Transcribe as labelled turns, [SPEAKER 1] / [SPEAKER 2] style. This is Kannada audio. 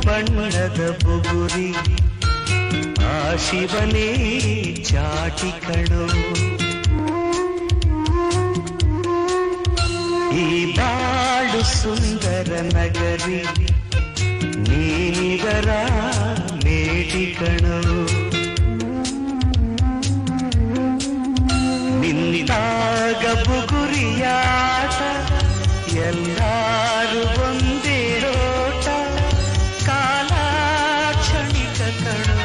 [SPEAKER 1] ಬಣ್ಣದ ಬುಗುರಿ ಆ ಶಿವನೇ ಚಾಟಿ ಕಣೋ ಈ ಬಾಳು ಸುಂದರ ನಗರಿ ನೀನಿಗರ ಮೇಟಿ ಕಣೋ ನಿಂತಾಗ ಬುಗುರಿಯಾಟ ಎಲ್ಲಾರು ಒಂದೇ ಓಟ ಕಾಲ ಕ್ಷಣಿಕ ಕಣೋ